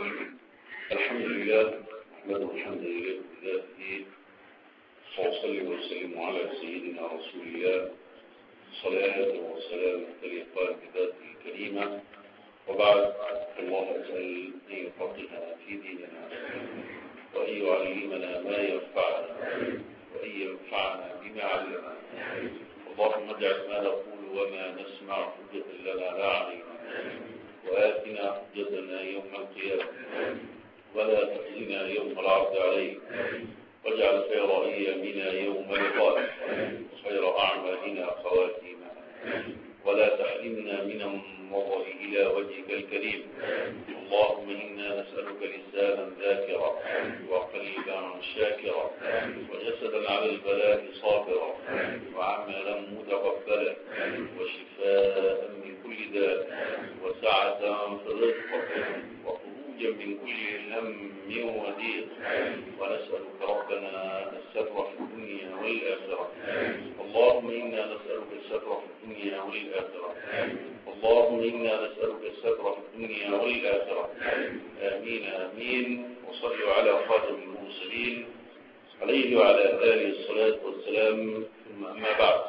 الحمد لله نحمده الحمد لله بذاته وأصلي وسلم على سيدنا رسول الله صلاة وسلام تليقان بذاته الكريمة وبعد الله أسأل أن يفقهنا في ديننا وأن يعلمنا ما ينفعنا وأن ينفعنا بما علمنا اللهم اجعل ما نقول وما نسمع حجة لنا لا علينا وآتنا حجتنا يوم القيامة ولا تخزنا يوم العرض عليك واجعل خير أيامنا يوم لقائك وخير أعمالنا خواتيمها ولا تحرمنا من النظر إلى وجهك الكريم اللهم إنا نسألك لسانا ذاكرا وقلبا شاكرا وجسدا على البلاء صابرا وعملا متقبلا وشفاء من كل داء وسعة في الرزق وخروجا من كل هم وضيق ونسألك ربنا الستر في الدنيا والآخرة اللهم إنا نسألك الستر في الدنيا والآخرة اللهم إنا نسألك الستر في الدنيا والآخرة آمين آمين وصلوا على خاتم المرسلين عليه وعلى آله الصلاة والسلام ثم أما بعد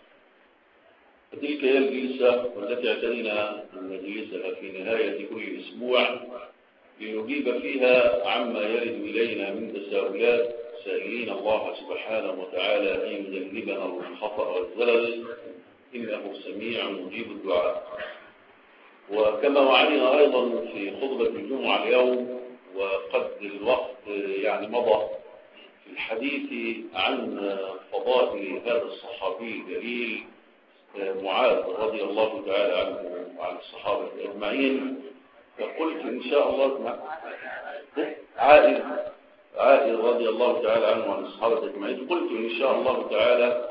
فتلك هي الجلسة والتي اعتدنا أن نجلسها في نهاية كل أسبوع لنجيب فيها عما يرد إلينا من تساؤلات سائلين الله سبحانه وتعالى أن يجنبنا الخطأ والزلل إنه سميع مجيب الدعاء وكما وعدنا أيضا في خطبة الجمعة اليوم وقد الوقت يعني مضى في الحديث عن فضائل هذا الصحابي الجليل معاذ رضي الله تعالى عنه وعن الصحابة أجمعين فقلت إن شاء الله عائد عائد رضي الله تعالى عنه وعن الصحابة أجمعين قلت إن شاء الله تعالى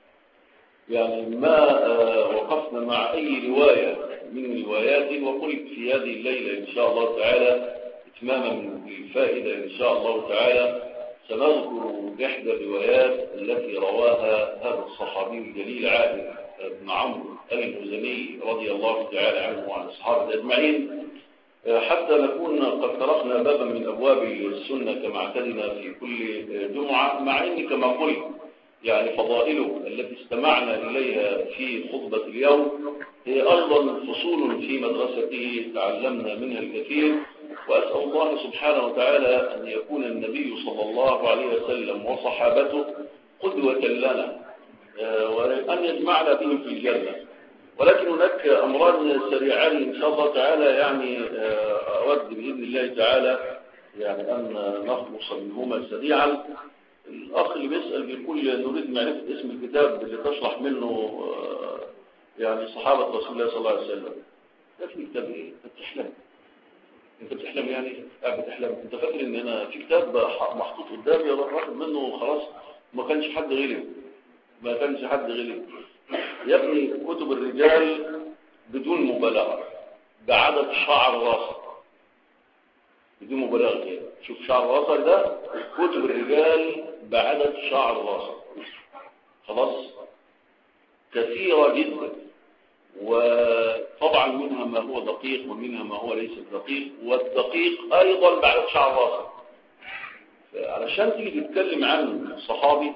يعني ما وقفنا مع أي رواية من روايات وقلت في هذه الليلة إن شاء الله تعالى إتماما للفائدة إن شاء الله تعالى سنذكر إحدى الروايات التي رواها هذا الصحابي الجليل عائد بن عمرو المزني رضي الله تعالى عنه وعن الصحابة أجمعين حتى نكون قد تركنا بابا من أبواب السنة كما اعتدنا في كل جمعة مع أن كما قلت يعني فضائله التي استمعنا إليها في خطبة اليوم هي أيضا فصول في مدرسته تعلمنا منها الكثير وأسأل الله سبحانه وتعالى أن يكون النبي صلى الله عليه وسلم وصحابته قدوة لنا وأن يجمعنا بهم في الجنة ولكن هناك أمران سريعان إن شاء الله تعالى يعني أود بإذن الله تعالى يعني أن نخلص منهما سريعا الأخ اللي بيسأل بيقول نريد معرفة اسم الكتاب اللي تشرح منه يعني صحابة رسول الله صلى الله عليه وسلم ده في كتاب إيه؟ أنت بتحلم أنت بتحلم يعني قاعد بتحلم أنت فاكر إن أنا في كتاب محطوط قدامي واخد منه خلاص ما كانش حد غلب ما كانش حد غلب يا ابني كتب الرجال بدون مبالغة بعدد شعر راسك بدون مبالغة كده شوف شعر راسك ده كتب الرجال بعدد شعر راسك خلاص كثيرة جدا وطبعا منها ما هو دقيق ومنها ما هو ليس دقيق والدقيق أيضا بعدد شعر راسك علشان تيجي تتكلم عن صحابي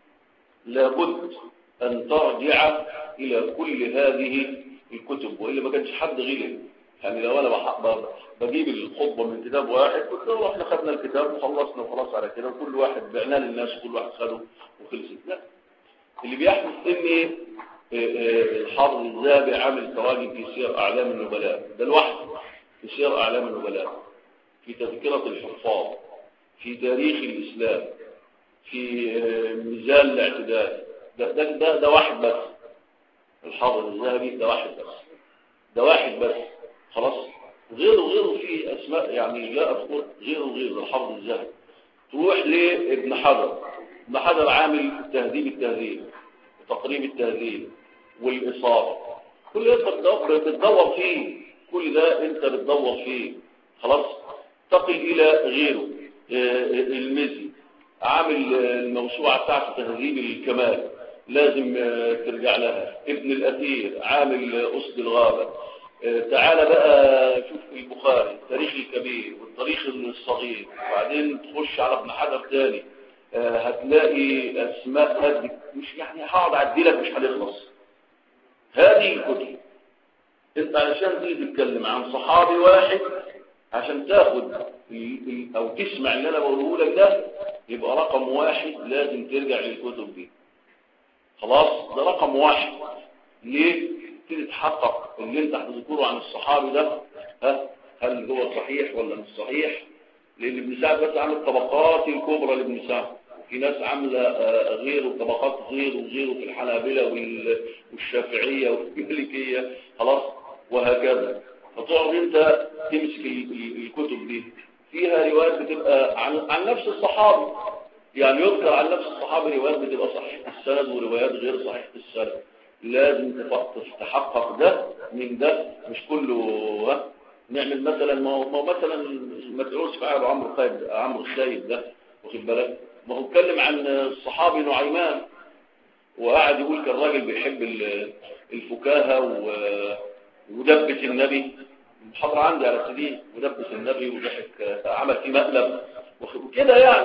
لابد أن ترجع إلى كل هذه الكتب وإلا ما كانش حد غلب يعني لو أنا بجيب الخطبة من كتاب واحد قلت له احنا خدنا الكتاب وخلصنا وخلاص على كده وكل واحد بعناه للناس وكل واحد خده وخلصت لا اللي بيحدث إن الحافظ الذهبي عامل تراجم في سير أعلام النبلاء ده لوحده في سير أعلام النبلاء في تذكرة الحفاظ في تاريخ الإسلام في ميزان الاعتدال ده, ده, ده, ده واحد بس الحافظ الذهبي ده واحد بس ده واحد بس خلاص غيره غيره في أسماء يعني لا أذكر غيره غير الحافظ الذهبي تروح لابن حجر ابن حجر عامل تهذيب التهذيب وتقريب التهذيب والإصابة كل ده انت بتدور فيه كل ده انت بتدور فيه خلاص تقل إلى غيره المزي عامل الموسوعة بتاعت تهذيب الكمال لازم ترجع لها ابن الأثير عامل أسد الغابة تعال بقى شوف البخاري التاريخ الكبير التاريخ الصغير وبعدين تخش على ابن حجر تاني آه، هتلاقي اسماء هذه مش يعني هقعد اعدي لك مش هنخلص هذه الكتب انت علشان تيجي تتكلم عن صحابي واحد عشان تاخد او تسمع اللي انا بقوله لك ده يبقى رقم واحد لازم ترجع للكتب دي خلاص ده رقم واحد ليه تبتدي تحقق اللي انت هتذكره عن الصحابي ده ها هل هو صحيح ولا مش صحيح لان ابن سعد بس عامل الطبقات الكبرى لابن سعد وفي ناس عامله آه، غيره طبقات غيره وغيره في الحنابلة والشافعية والمالكية خلاص وهكذا فتقعد انت تمسك الكتب دي فيها روايات بتبقى عن, عن نفس الصحابي يعني يذكر عن نفس الصحابي روايات بتبقى صحيحة السند وروايات غير صحيحة السند لازم تتحقق ده من ده مش كله ها نعمل مثلا ما هو مثلا ما تقولش في عمرو خالد عمرو الخايب ده واخد بالك ما هو اتكلم عن الصحابي نعيمان وقعد يقول كان راجل بيحب الفكاهه ودبس النبي المحاضره عندي على سيدي ودبس النبي وضحك عمل فيه مقلب وكده يعني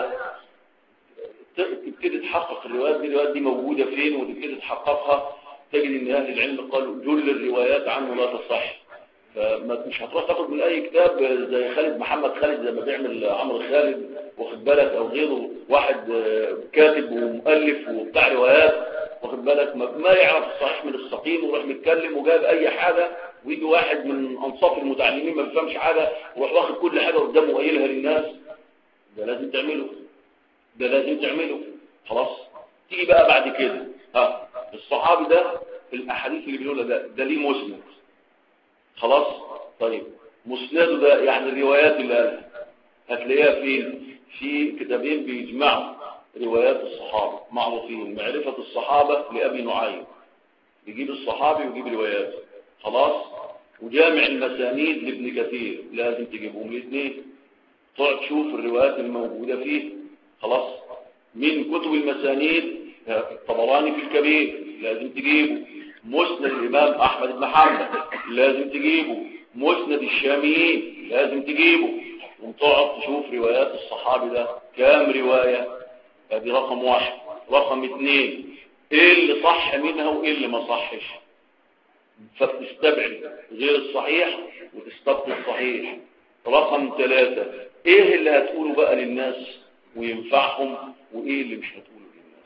تبتدي تحقق الروايات دي الروايات دي موجوده فين وتبتدي تحققها تجد ان اهل العلم قالوا جل الروايات عنه لا تصح فمش هتروح تاخد من اي كتاب زي خالد محمد خالد زي ما بيعمل عمرو خالد واخد بالك او غيره واحد كاتب ومؤلف وبتاع روايات واخد بالك ما يعرف الصحيح من السقيم ويروح متكلم وجاب اي حاجه ويجي واحد من انصاف المتعلمين ما بيفهمش حاجه ويروح واخد كل حاجه قدامه وقايلها للناس ده لازم تعمله ده لازم تعمله خلاص تيجي بقى بعد كده ها الصحابي ده في الاحاديث اللي بيقولها ده ده ليه مسند خلاص طيب مسنده ده يعني الروايات اللي قالها هتلاقيها فين في كتابين بيجمعوا روايات الصحابه معروفين معرفه الصحابه لابي نعيم يجيب الصحابي ويجيب رواياته خلاص وجامع المسانيد لابن كثير لازم تجيبهم الاثنين تقعد تشوف الروايات الموجوده فيه خلاص من كتب المسانيد الطبراني في الكبير لازم تجيبه مسند الإمام أحمد بن حنبل لازم تجيبه مسند الشاميين لازم تجيبه وتقعد تشوف روايات الصحابي ده كام رواية ادي رقم واحد رقم اثنين ايه اللي صح منها وايه اللي ما صحش فتستبعد غير الصحيح وتستبقي الصحيح رقم ثلاثة ايه اللي هتقوله بقى للناس وينفعهم وايه اللي مش هتقوله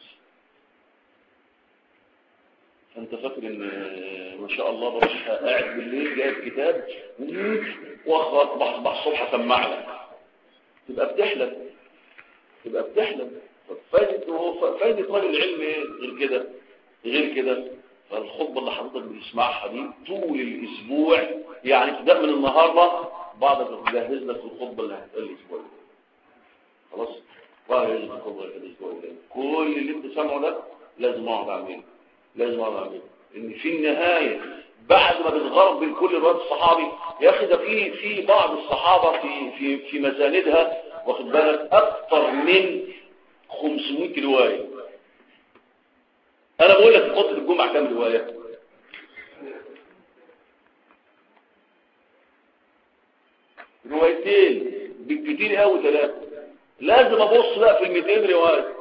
انت فاكر ان ما شاء الله بروح قاعد بالليل جايب كتاب واخبط بصبح الصبح اسمع لك تبقى بتحلم تبقى بتحلم فايدة فايدة راجل العلم ايه غير كده غير كده فالخطبة اللي حضرتك بتسمعها دي طول الاسبوع يعني ابتداء من النهارده بعد اجهز لك الخطبة اللي هتقال الاسبوع خلاص واجهز لك الخطبة اللي الاسبوع كل اللي انت سامعه ده لازم اقعد اعمله لازم اعمل ان في النهايه بعد ما بتغرب من كل روايات الصحابي يا اخي ده في في بعض الصحابه في في في مساندها واخد بالك اكثر من 500 روايه انا بقول لك في خطبه الجمعه كام روايه روايتين بالكتير قوي ثلاثه لازم ابص بقى في ال 200 روايه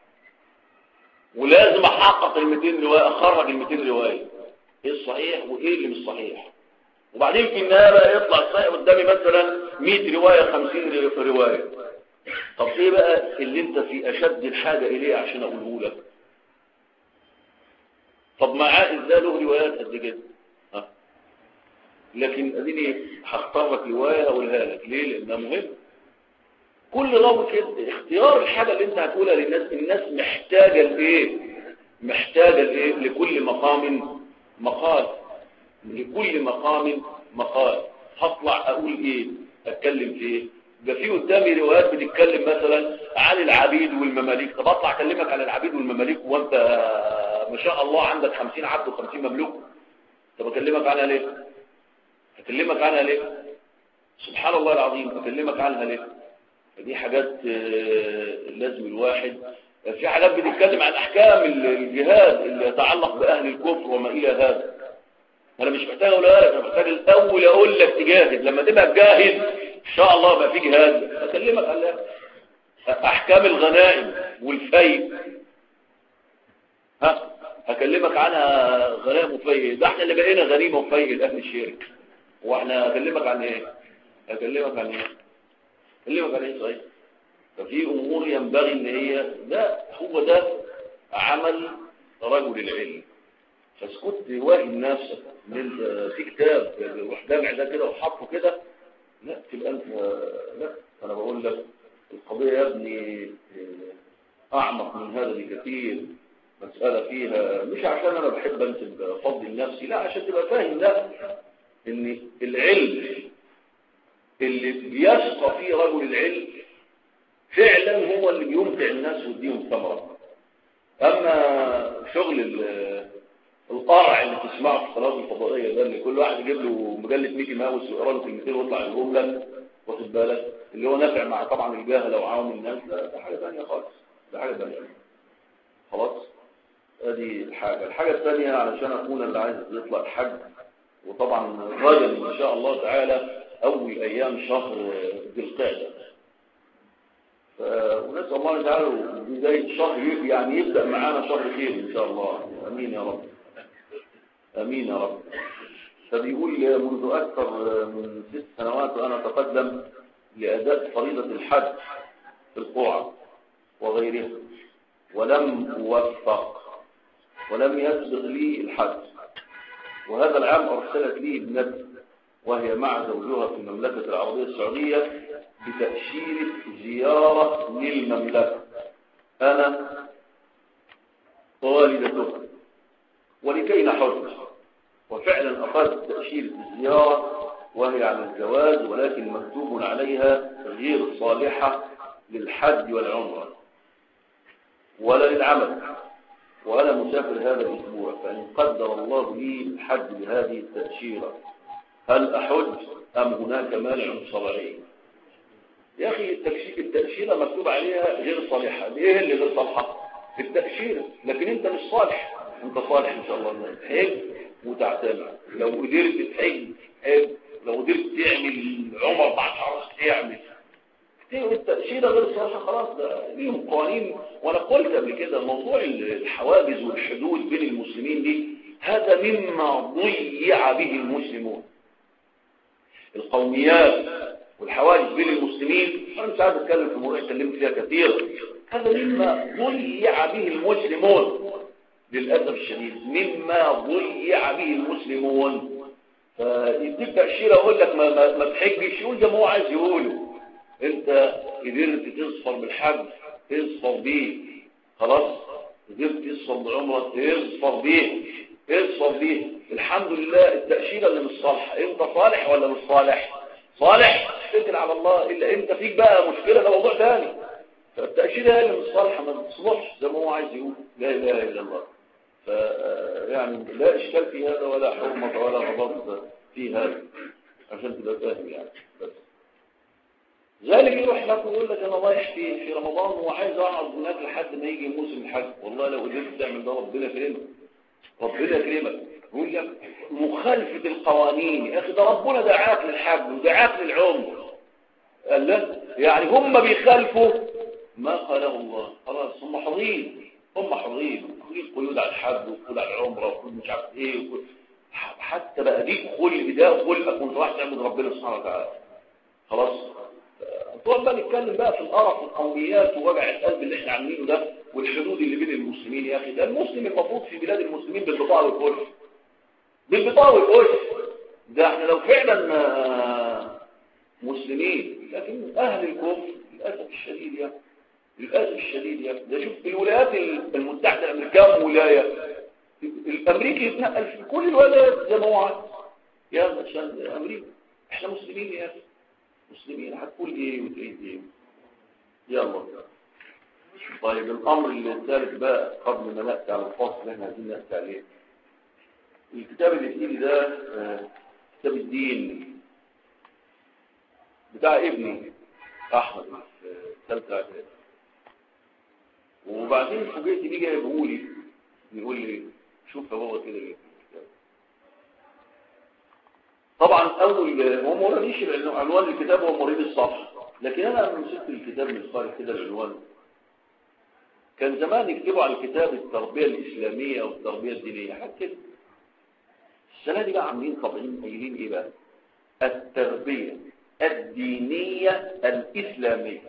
ولازم احقق ال 200 روايه اخرج ال 200 روايه ايه الصحيح وايه اللي مش صحيح وبعدين في النهايه بقى يطلع الصحيح قدامي مثلا 100 روايه 50 روايه طب ايه بقى اللي انت في اشد الحاجه اليه عشان اقوله لك طب معاه ازاي له روايات قد كده لكن اديني هختار لك روايه اقولها لك ليه لانها مهم كل ضابط كده اختيار الحاجة اللي انت هتقولها للناس الناس محتاجة لايه محتاجة لايه لكل مقام مقال لكل مقام مقال هطلع اقول ايه اتكلم في ايه ده في قدامي روايات بتتكلم مثلا عن العبيد والمماليك طب اطلع اكلمك عن العبيد والمماليك وانت ما شاء الله عندك 50 عبد و50 مملوك طب اكلمك عنها ليه اكلمك عنها ليه سبحان الله العظيم اكلمك عنها ليه فدي حاجات آه، لازم الواحد في حاجات بتتكلم عن احكام الجهاد اللي يتعلق باهل الكفر وما الى هذا انا مش محتاج اقولها لك انا محتاج الاول اقول لك تجاهد لما تبقى تجاهد ان شاء الله بقى في جهاد اكلمك على احكام الغنائم والفيء ها هكلمك عنها غنائم وفيء ده احنا اللي بقينا غنيمه وفيء لاهل الشرك واحنا اكلمك عن ايه اكلمك عن ايه اكلمك عن ايه صحيح ففي امور ينبغي ان هي ده هو ده عمل رجل العلم فاسكت واهن نفسك ان انت في كتاب روح جامع ده كده وحطه كده لا تبقى انت لا انا بقول لك القضيه يا ابني اعمق من هذا بكثير مساله فيها مش عشان انا بحب انسب فضل لنفسي لا عشان تبقى فاهم ده ان العلم اللي بيشقى فيه رجل العلم فعلا هو اللي بيمتع الناس ويديهم ثمره اما شغل القرع اللي تسمعه في القنوات الفضائيه ده اللي كل واحد يجيب له مجله ميكي ماوس ويقرا له كلمتين ويطلع يقول لك واخد بالك اللي هو نافع مع طبعا الجاهله وعوام الناس لا ده حاجه ثانيه خالص ده حاجه ثانيه خلاص ادي الحاجه الحاجه الثانيه علشان اكون اللي عايز يطلع الحج وطبعا غدا ان شاء الله تعالى اول ايام شهر ذي القعده ونسال الله تعالى بدايه شهر يعني يبدا معانا شهر خير ان شاء الله امين يا رب امين يا رب فبيقول منذ اكثر من ست سنوات وانا اتقدم لاداء فريضه الحج في القرعه وغيرها ولم اوفق ولم يسبق لي الحج وهذا العام ارسلت لي ابنتي وهي مع زوجها في المملكه العربيه السعوديه بتاشيره زياره للمملكه انا والدتها ولكي نحج وفعلا أخذت تأشيرة الزيارة وهي على الزواج ولكن مكتوب عليها غير صالحة للحج والعمرة ولا للعمل وأنا مسافر هذا الأسبوع فإن قدر الله لي الحج بهذه التأشيرة هل أحج أم هناك مانع شرعي يا أخي التأشيرة مكتوب عليها غير صالحة إيه اللي غير صالحة التأشيرة لكن أنت مش صالح انت صالح ان شاء الله تحج وتعتمر لو قدرت تحج حج لو قدرت تعمل عمر بعد شهر تعمل التأشيرة غير صالحة خلاص ده ليهم قوانين وانا قلت قبل كده موضوع الحواجز والحدود بين المسلمين دي هذا مما ضيع به المسلمون القوميات والحواجز بين المسلمين انا مش عايز اتكلم في موضوع اتكلمت فيها كثيرا هذا مما ضيع به المسلمون للأسف الشديد مما ضيع به المسلمون فيديك تأشيرة أقول لك ما, ما, ما تحجش يقول ده ما هو عايز يقوله أنت قدرت تصفر بالحج تصفر بيه خلاص قدرت تصفر بعمرة تصفر بيه تصفر بيه الحمد لله التأشيرة اللي مش صالحة أنت صالح ولا مش صالح صالح اتكل على الله إلا أنت فيك بقى مشكلة ده موضوع ثاني فالتأشيرة اللي مش صالحة ما تصلحش زي ما هو عايز يقول لا إله إلا الله فيعني لا إشكال في هذا ولا حرمة ولا غضب في هذا عشان تبقى فاهم يعني بس ذلك يروح لك ويقول لك أنا رايح في في رمضان وعايز أقعد هناك لحد ما يجي موسم الحج والله لو قدرت تعمل ده ربنا يكرمك ربنا يكرمك يقول لك مخالفة القوانين يا أخي ده ربنا دعاك للحج ودعاك للعمر قال لا يعني هم بيخالفوا ما قاله الله خلاص هم حرين هم حرين في قيود على الحج وقيود على العمره وقيود مش عارف ايه وقيود حتى بقى دي خلق ده خلقك وانت رايح تعبد ربنا سبحانه وتعالى خلاص طول بقى نتكلم بقى في القرف والقوميات ووجع القلب اللي احنا عاملينه ده والحدود اللي بين المسلمين يا اخي ده المسلم المفروض في بلاد المسلمين بالبطاقه والكشف بالبطاقه والكشف ده احنا لو فعلا مسلمين لكن اهل الكفر للاسف الشديد يعني للأسف الشديد يا ده شوف الولايات المتحدة الأمريكية ولاية الأمريكي يتنقل في كل الولايات زي ما هو عايز يا عشان أمريكا احنا مسلمين يا أخي مسلمين هتقول إيه وتريد إيه يلا طيب الأمر الثالث بقى قبل ما نأتي على الفصل اللي احنا عايزين نأتي عليه الكتاب اللي في ايدي ده كتاب الدين بتاع ابني أحمد في ثالثة إعدادي وبعدين فوجئت بيه جايبه لي بيقول لي شوف يا بابا كده ايه طبعا اول هو ما ورانيش عنوان الكتاب هو مريد الصفحه لكن انا لما مسكت الكتاب من الصالح كده العنوان كان زمان يكتبوا على الكتاب التربيه الاسلاميه والتربيه الدينيه حتى السنه دي بقى عاملين طابعين قايلين ايه بقى التربيه الدينيه الاسلاميه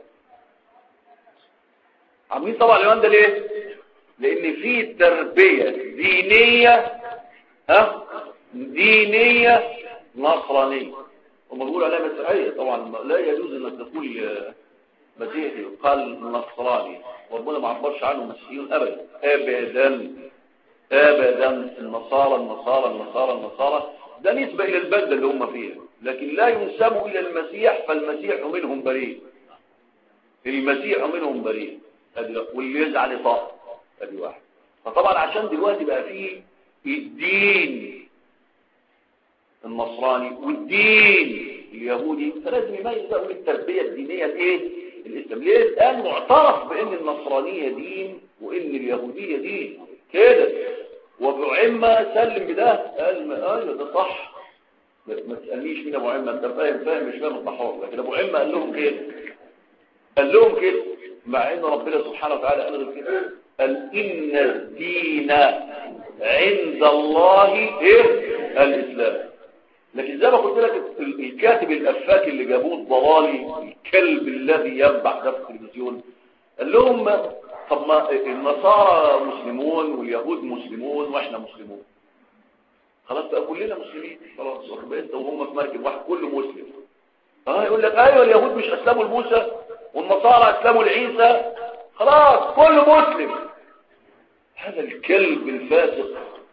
عاملين طبعا العنوان ده ليه لان في تربيه دينيه ها دينيه نصرانيه هم بيقولوا عليها مسيحيه طبعا لا يجوز انك تقول مسيحي قال نصراني وربنا ما عبرش عنه مسيحيون ابدا ابدا ابدا النصارى النصارى النصارى النصارى ده نسبه الى البلده اللي هم فيها لكن لا ينسبوا الى المسيح فالمسيح منهم بريء المسيح منهم بريء واللي يزعل يطاق ادي واحد فطبعا عشان دلوقتي بقى فيه الدين النصراني والدين اليهودي فلازم يميز بقى التربيه الدينيه الايه الاسلام ليه الان معترف بان النصرانيه دين وان اليهوديه دين كده وابو سلم بده قال ايوه ده صح ما تسالنيش مين ابو عمه انت فاهم فاهم مش فاهم الصحابه لكن ابو عمه قال لهم كده قال لهم كده مع ان ربنا سبحانه وتعالى قال كده قال ان الدين عند الله ايه الاسلام لكن زي ما قلت لك الكاتب الافاك اللي جابوه الضلالي الكلب الذي ينبع ده في التلفزيون قال لهم طب ما النصارى مسلمون واليهود مسلمون واحنا مسلمون خلاص بقى كلنا مسلمين خلاص انت وهم في مركب واحد كله مسلم اه يقول لك ايوه اليهود مش اسلموا لموسى والنصارى اسلموا لعيسى خلاص كله مسلم هذا الكلب الفاسق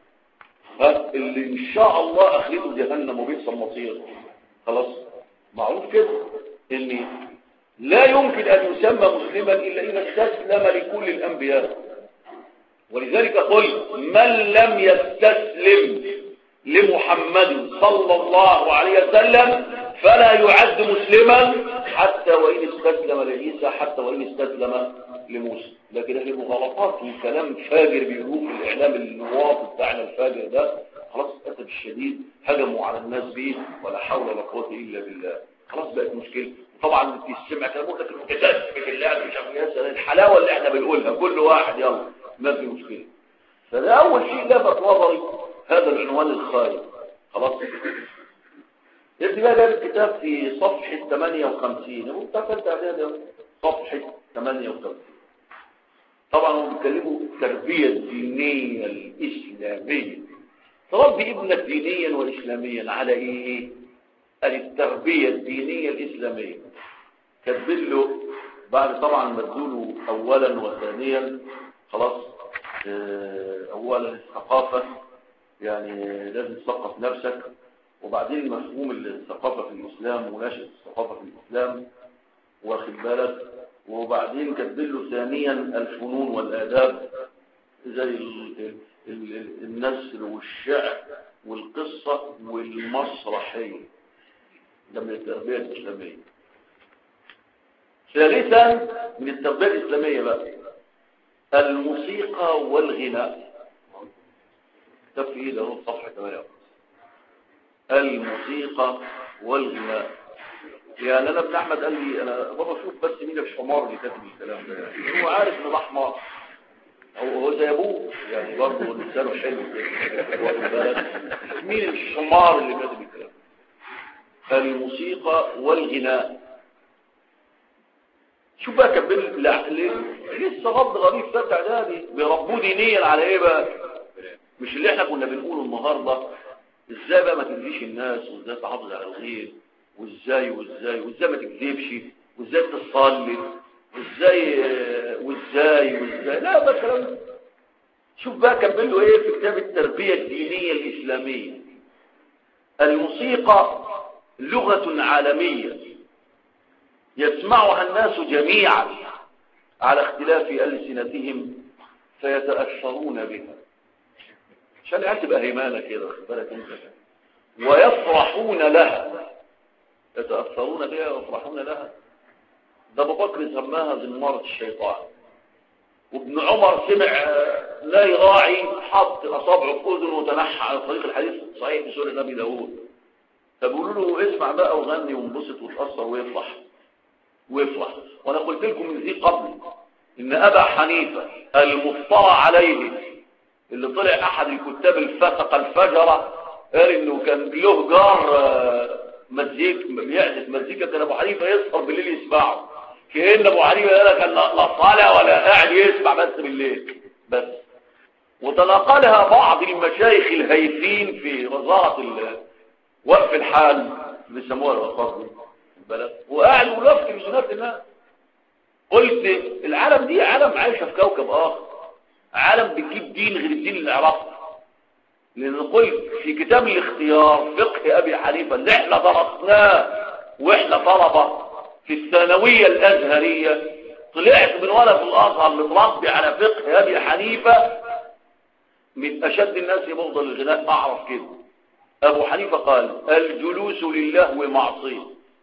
ها اللي ان شاء الله اخرته جهنم وبئس المصير خلاص معروف كده ان لا يمكن ان يسمى مسلما الا اذا استسلم لكل الانبياء ولذلك قل من لم يستسلم لمحمد صلى الله عليه وسلم فلا يعد مسلما حتى وإن استسلم لعيسى حتى وإن استسلم لموسى لكن هذه مغالطات وكلام فاجر بيقولوه في الإعلام الواطي بتاعنا الفاجر ده خلاص للاسف الشديد هجموا على الناس بيه ولا حول ولا قوة إلا بالله خلاص بقت مشكلة طبعا تسمع كلام لك القتال بالله مش عارف الحلاوة اللي احنا بنقولها كل واحد يلا ما في مشكلة فده أول شيء لفت نظري هذا العنوان الخارج خلاص ابن بقى جاب الكتاب في صفحة 58 هو بتاع ثالثة صفحة 58 طبعا هم بيتكلموا التربية الدينية الإسلامية تربي ابنك دينيا وإسلاميا على إيه؟ قال التربية الدينية الإسلامية كتب له بعد طبعا مدوله أولا وثانيا خلاص آه، أولا الثقافة يعني لازم تثقف نفسك وبعدين مفهوم الثقافة في الإسلام ونشأة الثقافة في الإسلام واخد بالك وبعدين كتب ثانيا الفنون والآداب زي النسر والشعر والقصة والمسرحية ده من التربية الإسلامية ثالثا من التربية الإسلامية بقى الموسيقى والغناء كتاب في ايه ده صفحة 8 الموسيقى والغناء يعني انا ابن احمد قال لي انا بابا شوف بس مين الحمار اللي كاتب الكلام ده يعني هو عارف ان ده حمار هو هو زي ابوه يعني برضه لسانه حلو مين الحمار اللي كاتب الكلام الموسيقى والغناء شوف بقى كبير لسه غض غريب فتح ده بيربوه دينيا على ايه بقى مش اللي احنا كنا بنقوله النهارده ازاي بقى ما تديش الناس وازاي تحافظ على الغير وازاي وازاي وازاي ما تكذبش وازاي تصلي وازاي وازاي وازاي لا ده كلام شوف بقى كمل له ايه في كتاب التربيه الدينيه الاسلاميه الموسيقى لغه عالميه يسمعها الناس جميعا على اختلاف ألسنتهم فيتأثرون بها عشان يعني تبقى هيمانة كده بالك انت ويفرحون لها يتأثرون بها ويفرحون لها ده ابو بكر سماها زمارة الشيطان وابن عمر سمع لا يراعي حط اصابعه في اذنه وتنحى على طريق الحديث صحيح في سورة نبي داوود فبيقولوا له اسمع بقى وغني وانبسط وتأثر ويفرح ويفرح وانا قلت لكم من ذي قبل ان ابا حنيفة المفترى عليه اللي طلع احد الكتاب الفسق الفجرة قال انه كان له جار آه، مزيك بيعزف مزيكا كان ابو حنيفة يسهر بالليل يسمعه كأن ابو حنيفة قال لك لا صالع ولا قاعد يسمع بس بالليل بس وتناقلها بعض المشايخ الهيفين في وزارة وقف الحال بيسموها الوقاف دي البلد وقاعد ولفت في سنات الناس قلت العالم دي عالم عايشه في كوكب اخر عالم بتجيب دين غير الدين اللي نعرفه لان قلت في كتاب الاختيار فقه ابي حنيفه اللي احنا درسناه واحنا طلبه في الثانويه الازهريه طلعت من ولد الازهر متربي على فقه ابي حنيفه من اشد الناس بغضا للغناء اعرف كده ابو حنيفه قال الجلوس لله معصيه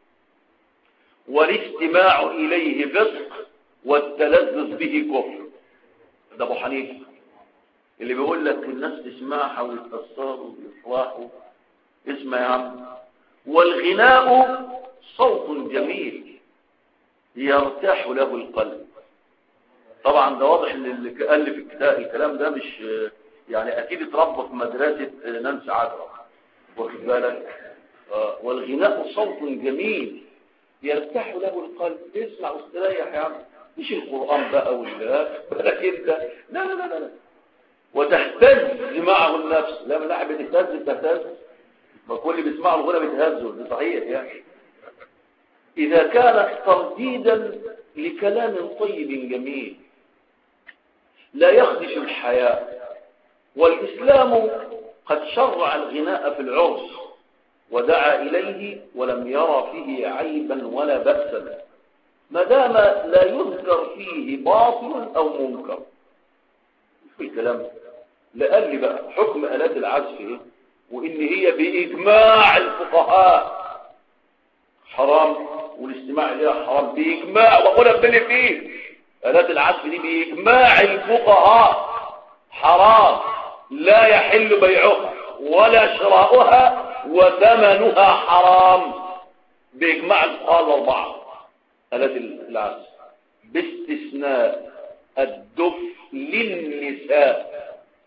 والاستماع اليه فسق والتلذذ به كفر ده ابو حنيفه اللي بيقول لك الناس تسمعها ويتاثروا ويفرحوا اسمع يا عم والغناء صوت جميل يرتاح له القلب طبعا ده واضح ان اللي الف الكتاب الكلام ده مش يعني اكيد اتربى في مدرسه نانسي عجرم واخد بالك آه، والغناء صوت جميل يرتاح له القلب اسمع واستريح يا عم مش القرآن بقى ولا بالك انت لا لا لا لا وتهتز معه النفس لا من ناحيه بتهتز بتهتز ما كل اللي بيسمعوا الغنى بيتهزوا ده صحيح يعني إذا كانت ترديدا لكلام طيب جميل لا يخدش الحياة والإسلام قد شرع الغناء في العرس ودعا إليه ولم يرى فيه عيبا ولا بأسا ما دام لا يذكر فيه باطل أو منكر في الكلام لقال لي بقى حكم آلات العزف إيه وإن هي بإجماع الفقهاء حرام والاستماع إليها حرام بإجماع وقول بني فيه آلات العزف دي بإجماع الفقهاء حرام لا يحل بيعها ولا شراؤها وثمنها حرام بإجماع الفقهاء الأربعة آلات العزف باستثناء الدف للنساء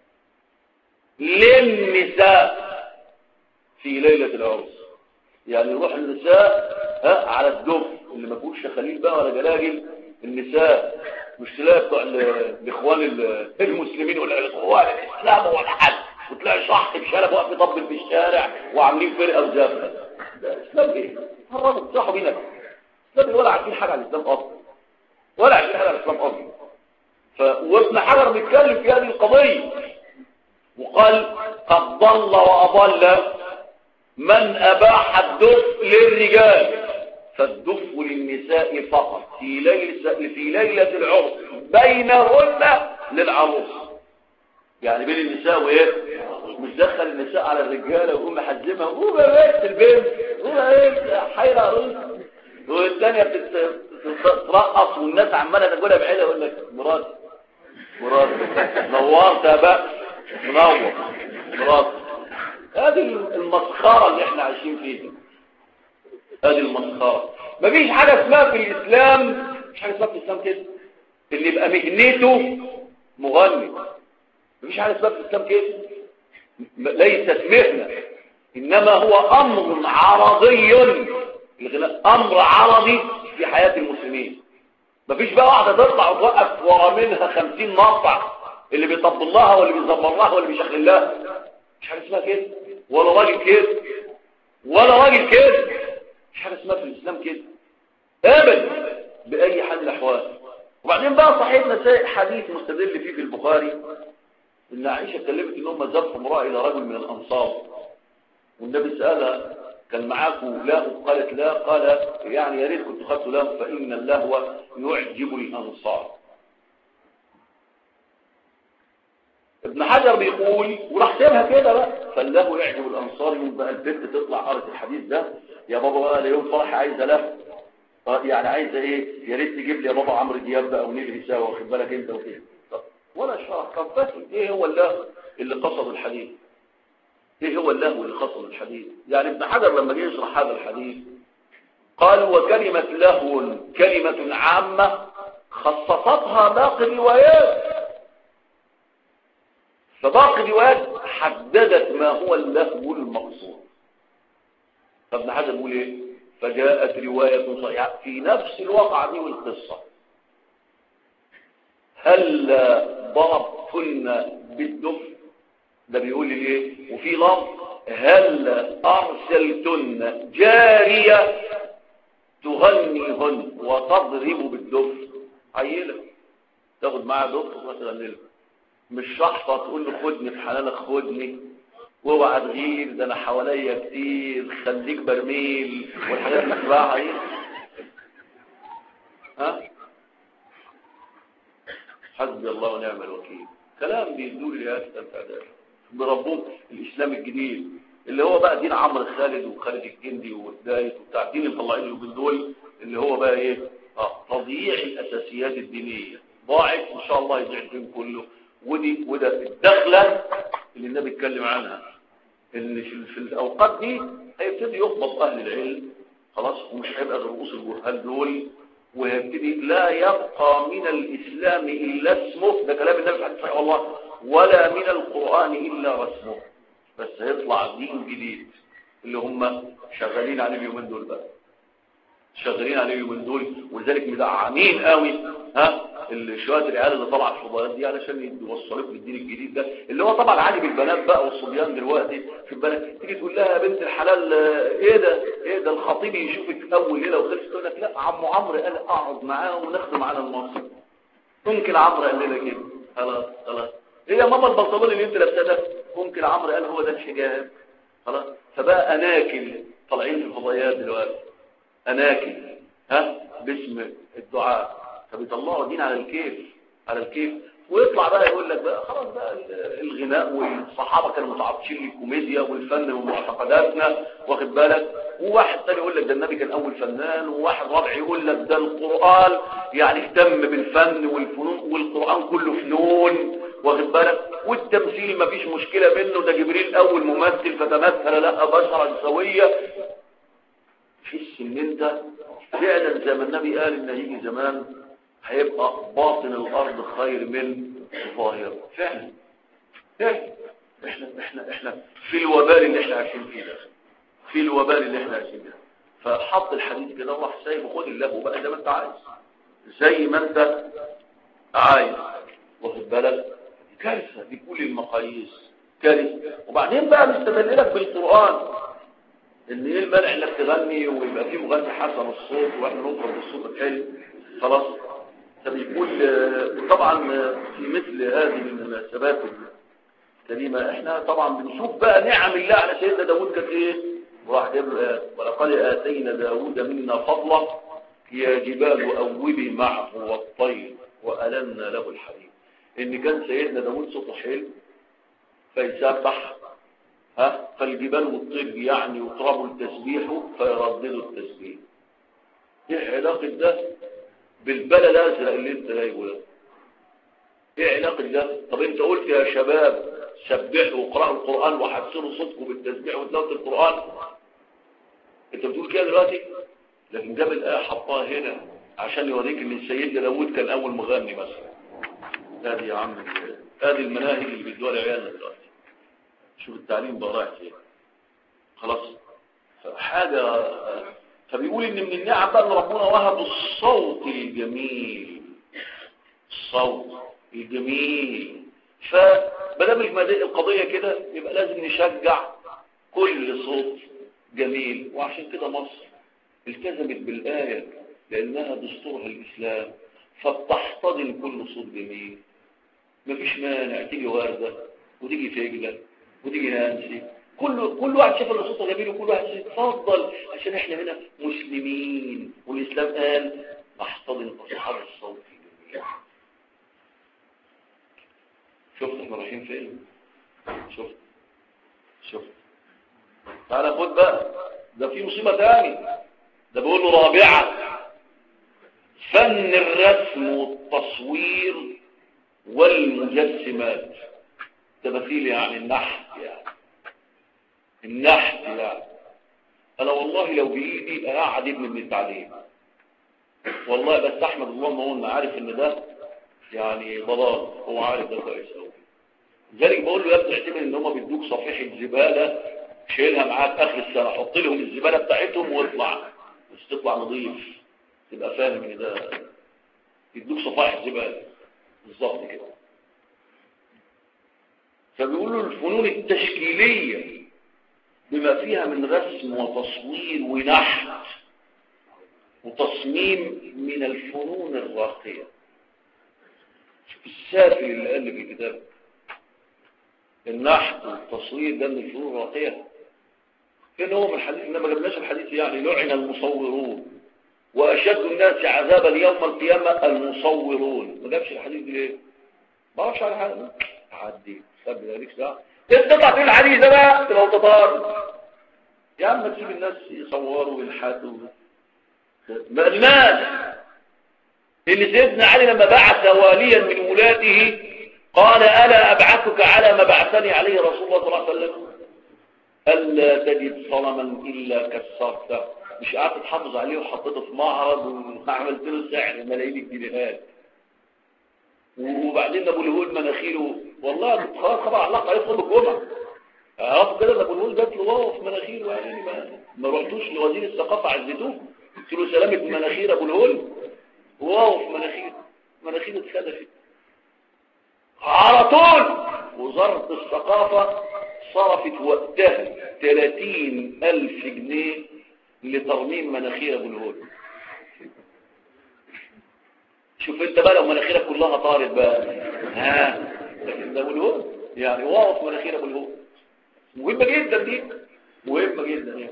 للنساء في ليلة العرس يعني يروح النساء ها على الدف اللي ما فيهوش خليل بقى ولا جلاجل النساء مش تلاقي بتوع الاخوان المسلمين ولا الاخوان الاسلام ولا حد وتلاقي شحط بشلب واقف يطبل في الشارع وعاملين فرقه وزفه ده اسلام ايه؟ هربوا صحوا بينا اسلام ولا عارفين حاجه عن الاسلام اصلا ولا عارفين حاجه عن الاسلام اصلا ف... وابن حجر بيتكلم في هذه القضيه وقال قد ضل واضل من اباح الدف للرجال فالدف للنساء فقط في ليلة, في ليلة العرس بينهن للعروس يعني بين النساء وايه مش دخل النساء على الرجاله ويقوم محجمها وهو بس البنت هو ايه حيرة عروس والثانيه بتترقص والناس عماله تاكلها بعيده يقول لك مراد مراد نورت يا بقى منور مراد هذه المسخره اللي احنا عايشين فيها هذه المسخره مفيش حاجه اسمها في الاسلام مش حاجه اسمها في الاسلام كده اللي يبقى مهنته مغني مفيش حاجه اسمها في الاسلام كده ليست مهنه انما هو امر عرضي الغناء امر عرضي في حياه المسلمين مفيش بقى واحده تطلع وتوقف ورا منها 50 مقطع اللي بيطبل لها واللي بيزمر لها واللي بيشغل لها مش حاجه اسمها كده ولا راجل كده ولا راجل كده مش حاجه اسمها في الاسلام كده ابدا باي حال من الاحوال وبعدين بقى صحيحنا سائق حديث مستدل فيه في البخاري ان عائشه اتكلمت ان هم ذبحوا امراه الى رجل من الانصار والنبي سالها كان معاكم لا قالت لا قال يعني يا ريت كنت خدت له فان اللهو يعجب الانصار ابن حجر بيقول وراح سيبها كده بقى فاللهو يعجب الانصار يوم بقى البنت تطلع قرأت الحديث ده يا بابا بقى ليوم فرح عايزه له يعني عايزه ايه يا ريت تجيب لي يا بابا عمرو دياب بقى ونجري سوا واخد بالك انت وكده ولا شرح كان فاسد ايه هو اللهو اللي قصد الحديث ايه هو اللهو اللي خاص بالحديث يعني ابن حجر لما جه يشرح هذا الحديث قال وكلمة لهو كلمة عامة خصصتها باقي الروايات فباقي الروايات حددت ما هو اللهو المقصود فابن حجر بيقول ايه فجاءت رواية صحيحة في نفس الواقعة دي والقصة هل ضربتن بالدف ده بيقول لي ايه وفي لفظ هل ارسلتن جارية تغنيهن وتضرب بالدف عيلة تاخد معاها دف وتروح تغني لها مش شحطة تقول له خدني في حلالك خدني واوعى تغير ده انا حواليا كتير خليك برميل والحاجات اللي بتباعها دي ها حسبي الله ونعم الوكيل كلام بيدور لهذا التعداد بربوه الاسلام الجديد اللي هو بقى دين عمرو خالد وخالد الجندي والدايت وبتاع دين المطلعين اللي دول اللي هو بقى ايه اه تضييع الاساسيات الدينيه ضاعت ان شاء الله يضيع الدين كله ودي وده الدخله اللي النبي اتكلم عنها ان في, في الاوقات دي هيبتدي يخبط اهل العلم خلاص ومش هيبقى غير رؤوس الجهال دول ويبتدي لا يبقى من الاسلام الا اسمه ده كلام النبي عليه الصلاه والله ولا من القران الا رسمه بس هيطلع دين جديد اللي هم شغالين عليه اليومين دول بقى شغالين عليه اليومين دول ولذلك مدعمين قوي ها شويه العيال اللي طالعه في الفضائيات دي علشان يوصلوك بالدين الجديد ده اللي هو طبعا عادي بالبنات بقى والصبيان دلوقتي في البنات تيجي تقول لها يا بنت الحلال ايه ده ايه ده الخطيب يشوفك اول ليله وخلص تقول لك لا عمو عمرو قال اقعد معاه ونخدم على المنصب ممكن عمرو قال لنا كده خلاص خلاص هي إيه ماما البنطلون اللي انت لابساه ده ممكن عمرو قال هو ده الحجاب خلاص فبقى اناكل طالعين في الفضائيات دلوقتي اناكل ها باسم الدعاء فبيطلعوا دين على الكيف على الكيف ويطلع بقى يقول لك بقى خلاص بقى الغناء والصحابه كانوا متعطشين للكوميديا والفن ومعتقداتنا واخد بالك وواحد تاني يقول لك ده النبي كان اول فنان وواحد رابع يقول لك ده القران يعني اهتم بالفن والفنون والقران كله فنون واخد بالك والتمثيل ما فيش مشكله منه ده جبريل اول ممثل فتمثل لها بشرا سويه تحس ان انت فعلا زي ما النبي قال ان هيجي زمان هيبقى باطن الارض خير من ظاهره فعلا فعلا احنا احنا احنا في الوبال اللي احنا عايشين فيه ده في الوبال اللي احنا عايشين فيه فحط الحديث كده وراح سايب وخد الله بقى زي ما انت عايز زي ما انت عايز واخد بالك كارثه بكل المقاييس كارثه وبعدين بقى نستدل لك بالقران ان ايه المانع انك تغني ويبقى في مغني حسن الصوت واحنا نطرب بالصوت الحلو خلاص فبيقول طبعا في مثل هذه المناسبات الكريمة احنا طبعا بنشوف بقى نعم الله على سيدنا داود كانت ايه وراح جاب ولقد اتينا داود منا فضلا يا جبال اوبي معه والطير والنا له الحديد ان كان سيدنا داود صوته حلو فيسبح ها فالجبال والطير يعني يطربوا التسبيح فيرددوا التسبيح ايه علاقه ده بالبلد الازرق اللي انت جايبه ده ايه علاقه ده طب انت قلت يا شباب سبحوا وقرأوا القرآن وحسنوا صوتكم بالتسبيح وتلاوة القرآن انت بتقول كده دلوقتي لكن جاب الآية حطها هنا عشان يوريك ان سيدنا داوود كان اول مغني مثلا هذه يا عم هذه المناهج اللي بيدوها لعيالنا دلوقتي شوف التعليم بقى رايح فين خلاص حاجة فبيقول ان من النعم بقى ان ربنا وهب الصوت الجميل الصوت الجميل فبدام القضية كده يبقى لازم نشجع كل صوت جميل وعشان كده مصر التزمت بالآية لأنها دستورها الإسلام فبتحتضن كل صوت جميل مفيش مانع تيجي وردة وتيجي فجلة وتيجي نانسي كل كل واحد شاف ان صوته جميل وكل واحد يتفضل عشان احنا هنا مسلمين والاسلام قال نحتضن اصحاب الصوت الجميل شفت احنا رايحين فين شفت شفت تعالى خد بقى ده في مصيبه تاني ده بيقول له رابعه فن الرسم والتصوير والمجسمات تماثيل يعني النحت يعني النحت يعني انا والله لو بايدي اقعد ابن من التعليم والله بس احمد الله ان هو عارف ان ده يعني ضلال هو عارف ده كويس قوي لذلك بقول له يا ابني اعتبر ان هم بيدوك صفيحه زباله شيلها معاك اخر السنه حط لهم الزباله بتاعتهم واطلع بس تطلع نظيف تبقى فاهم ان ده يدوك صفائح زباله بالظبط كده فبيقولوا الفنون التشكيليه بما فيها من رسم وتصوير ونحت وتصميم من الفنون الراقيه السافل اللي قال في الكتاب النحت والتصوير ده من الفنون الراقيه فين هو من الحديث انما ما جبناش الحديث يعني لعن المصورون واشد الناس عذابا يوم القيامه المصورون ما جابش الحديث ليه ما اعرفش على حاجه عدي سب ذلك ساعه تطلع في الحديث ده بقى تبقى تطار يا عم تسيب الناس يصوروا ويلحدوا ما الناس اللي سيدنا علي لما بعث واليا من ولاته قال ألا أبعثك على ما بعثني عليه رسول الله صلى الله عليه وسلم ألا تجد صنما إلا كسرته مش قعدت تحافظ عليه وحطيته في معرض وعملت له سعر ملايين الجنيهات وبعدين ابو الهول مناخيره والله خلاص خبر علاقه عليه كل الجمعه عرفت كده ابو الهول جات له واو في مناخيره يعني ما, ما رحتوش لوزير الثقافه عزتوه قلت له سلامه مناخير ابو الهول واو في مناخيره مناخيره اتخلفت على طول وزاره الثقافه صرفت وقتها 30 ألف جنيه لترميم مناخير ابو الهول شوف انت بقى لو مناخيرك كلها طارت بقى ها لكن ده ابو الهول يعني واقف مناخير ابو الهول مهمه جدا دي مهمه جدا يعني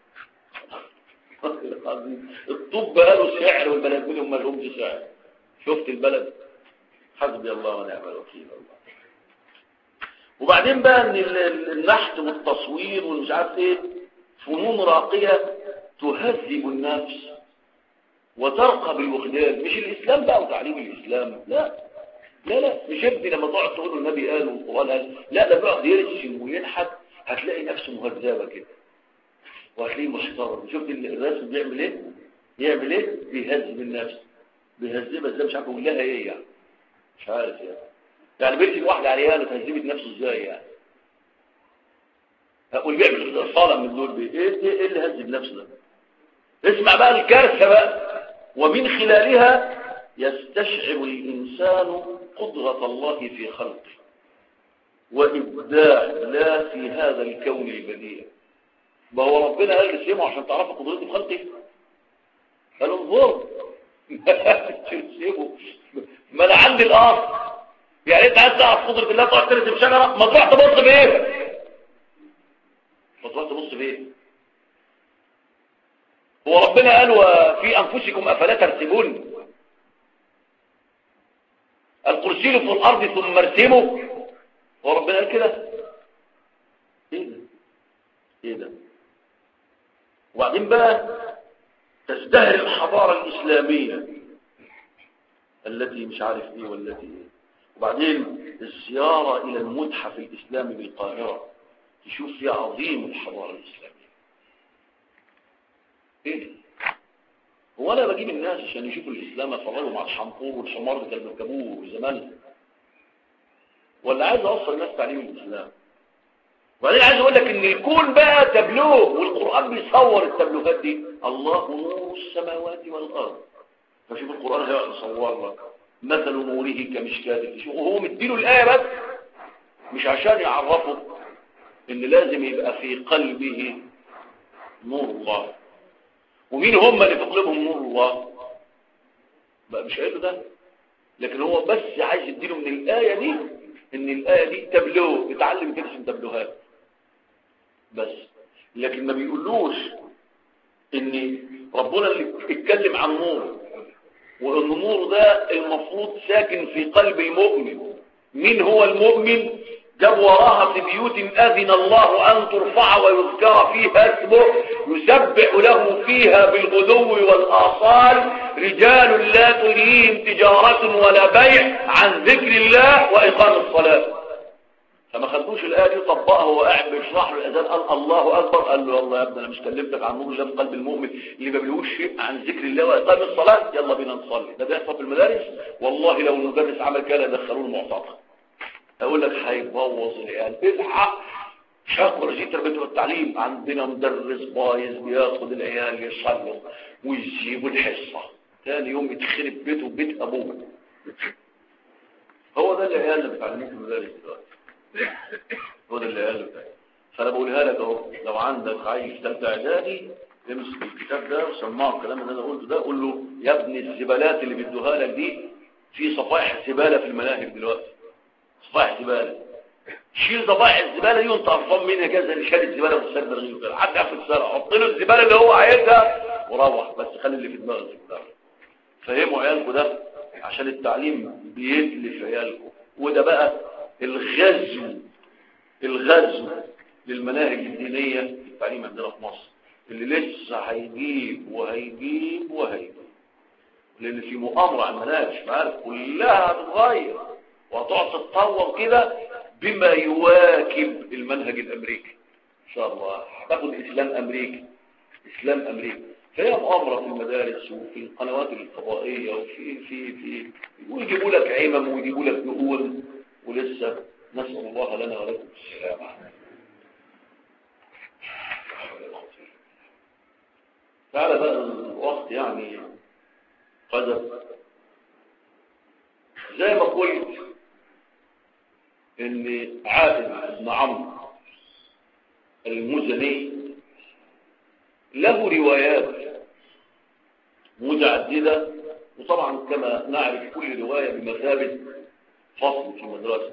الطب بقى له سعر والبلد منهم ما لهمش سعر شفت البلد حسبي الله ونعم الوكيل الله وبعدين بقى ان النحت والتصوير والمش عارف ايه فنون راقيه تهذب النفس وترقى بالوخدان مش الاسلام بقى وتعليم الاسلام لا لا لا مش ابني لما تقعد تقول له النبي قال والقران قال لا ده بيقعد يرسم وينحت هتلاقي نفسه مهذبه كده وهتلاقيه محترم شفت الرسم بيعمل ايه يعمل ايه بيهذب النفس بيهذبها ازاي مش عارف اقول لها ايه يعني مش عارف يعني يعني بنتي واحده عريانه تهذبت نفسه ازاي يعني هقول بيعمل صاله من دول بيه ايه ايه اللي هذب نفسه ده اسمع بقى الكارثه بقى ومن خلالها يستشعر الانسان قدره الله في خلقه وابداع لا في هذا الكون البديع ما هو ربنا قال ارسمه عشان تعرفوا قدرته في خلقه قال انظر ترسمه ما انا عندي الاصل يعني انت عايز تعرف قدره الله تقعد ترسم شجره ما تروح تبص بايه ما تروح تبص بايه هو ربنا قال وفي انفسكم افلا ترسمون القرسي في الارض ثم ارسموا هو ربنا قال كده ايه ده ايه ده وبعدين بقى تزدهر الحضارة الإسلامية التي مش عارف ايه والتي ايه وبعدين الزيارة إلى المتحف الإسلامي بالقاهرة تشوف فيها عظيم الحضارة الإسلامية ايه هو انا بجيب الناس عشان يشوفوا الإسلام اتفرجوا مع الشمبور والحمار اللي كانوا بيركبوه زمان ولا عايز اوصل الناس تعليم الإسلام وبعدين عايز اقول لك ان الكون بقى تبلوغ والقرآن بيصور التبلوغات دي الله نور السماوات والارض فشوف القرآن هيقعد يصور لك مثل نوره كمشكاة شوف وهو مديله الآية بس مش عشان يعرفه ان لازم يبقى في قلبه نور الله ومين هم اللي في قلوبهم نور الله بقى مش قايله ده لكن هو بس عايز يديله من الآية دي ان الآية دي تبلوغ يتعلم كده عشان تبلوغات بس لكن ما بيقولوش ان ربنا اللي اتكلم عن نور وان النور ده المفروض ساكن في قلب المؤمن مين هو المؤمن جاب وراها في بيوت أذن الله أن ترفع ويذكر فيها اسمه يسبح له فيها بالغدو والآصال رجال لا تليهم تجارة ولا بيع عن ذكر الله وإقام الصلاة فما خدوش الآية دي وطبقها وهو قاعد بيشرح له الأذان قال الله أكبر قال له والله يا ابني أنا مش كلمتك عن نور الله في قلب المؤمن اللي ما بيقولوش شيء عن ذكر الله وإقام الصلاة يلا بينا نصلي ده بيحصل في المدارس والله لو المدرس عمل كده يدخلوه المعتقل أقول لك هيبوظ العيال بدعة شق رجيت التربية والتعليم عندنا مدرس بايظ بياخد العيال يصلوا ويسيبوا الحصة ثاني يوم يتخرب بيته وبيت أبوه هو ده العيال اللي بتعلموه في المدارس دلوقتي هو ده اللي قاله فانا بقولها لك اهو لو عندك عايز ثالثه اعدادي امسك الكتاب ده وسمعه الكلام اللي انا قلته ده قول له يا ابني الزبالات اللي بيدوها لك دي في صفائح زباله في المناهج دلوقتي صفائح زباله شيل صفائح الزباله دي وانت قرفان منها كده زي اللي شال الزباله والسد رغيف كده حتى في السنه حط له الزباله اللي هو عايزها وروح بس خلي اللي في دماغك في دماغك فهموا عيالكم ده عشان التعليم بيتلف عيالكم وده بقى الغزو الغزو للمناهج الدينية في التعليم عندنا في مصر اللي لسه هيجيب وهيجيب وهيجيب لان في مؤامرة على المناهج معاك كلها هتتغير وهتقعد تتطور كده بما يواكب المنهج الامريكي ان شاء الله هتاخد اسلام امريكي اسلام امريكي فهي مؤامرة في المدارس وفي القنوات الفضائية وفي في في ويجيبوا لك عمم ويجيبوا لك نقول ولسه نسأل الله لنا ولكم السلامة تعالى بقى الوقت يعني قدر زي ما قلت ان عادل بن عمرو المزني له روايات متعددة وطبعا كما نعرف كل رواية بمثابة فصل في المدرسة